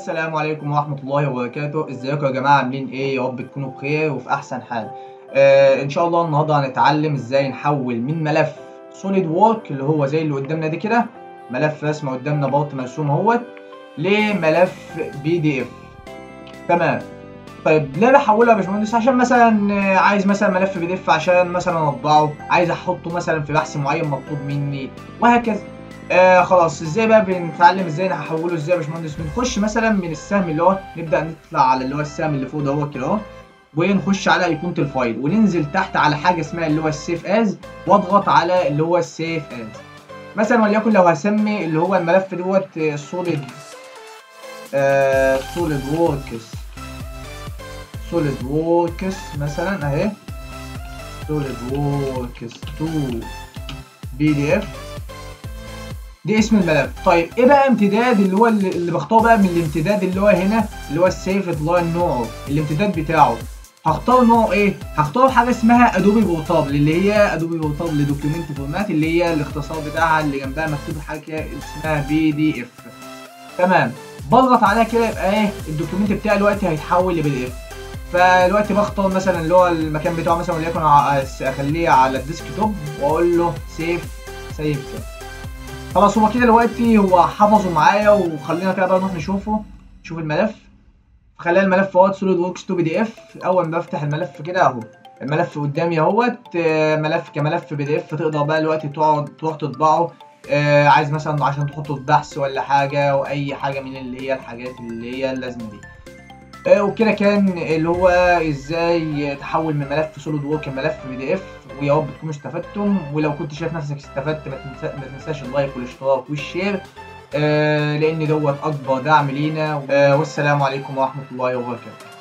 السلام عليكم ورحمة الله وبركاته ازيكم يا جماعة عاملين ايه يا رب تكونوا بخير وفي احسن حال آه ان شاء الله النهاردة هنتعلم ازاي نحول من ملف سوليد وورك اللي هو زي اللي قدامنا دي كده ملف رسمة قدامنا بارت مرسوم اهوت لملف بي دي اف تمام طيب ليه بحولها يا باشمهندس عشان مثلا آه، عايز مثلا ملف بي دي اف عشان مثلا اطبعه عايز احطه مثلا في بحث معين مطلوب مني وهكذا آه خلاص ازاي بقى بنتعلم ازاي نحوله ازاي يا باشمهندس بنخش مثلا من السهم اللي هو نبدا نطلع على اللي هو السهم اللي فوق ده هو كده اهو ونخش على ايقونه الفايل وننزل تحت على حاجه اسمها اللي هو السيف از واضغط على اللي هو السيف از مثلا وليكن لو هسمي اللي هو الملف دوت سوليد سوليد ووركس سوليد ووركس مثلا اهي سوليد ووركس 2 بي دي اف دي اسم الملف طيب ايه بقى امتداد اللي هو اللي, اللي بختاره بقى من الامتداد اللي هو هنا اللي هو السيف لاين نوعه الامتداد بتاعه هختار نوعه ايه هختار حاجه اسمها ادوبي بورتابل اللي هي ادوبي بورتابل دوكيومنت فورمات اللي هي الاختصار بتاعها اللي جنبها مكتوب حاجه كده اسمها بي دي اف تمام بضغط عليها كده يبقى ايه الدوكيومنت بتاعي دلوقتي هيتحول لبي دي اف فدلوقتي بختار مثلا اللي هو المكان بتاعه مثلا وليكن ع- اخليه على الديسك توب واقول له سيف سيف كده خلاص هو كده دلوقتي هو حفظه معايا وخلينا كده بقى نروح نشوفه نشوف الملف خلينا الملف اهوت سوليد وركس 2 بي دي اف اول ما بفتح الملف كده اهو الملف قدامي اهوت آه، ملف كملف بي دي اف تقدر بقى دلوقتي تقعد تروح تطبعه آه، عايز مثلا عشان تحطه في بحث ولا حاجه او اي حاجه من اللي هي الحاجات اللي هي اللازمه دي آه، وكده كان اللي هو ازاي تحول من ملف سوليد وورك لملف بي دي اف ويا رب تكونوا استفدتم ولو كنت شايف نفسك استفدت ما تنسى- ما تنساش اللايك والاشتراك والشير آه لان دوت اكبر دعم لينا آه والسلام عليكم ورحمه الله وبركاته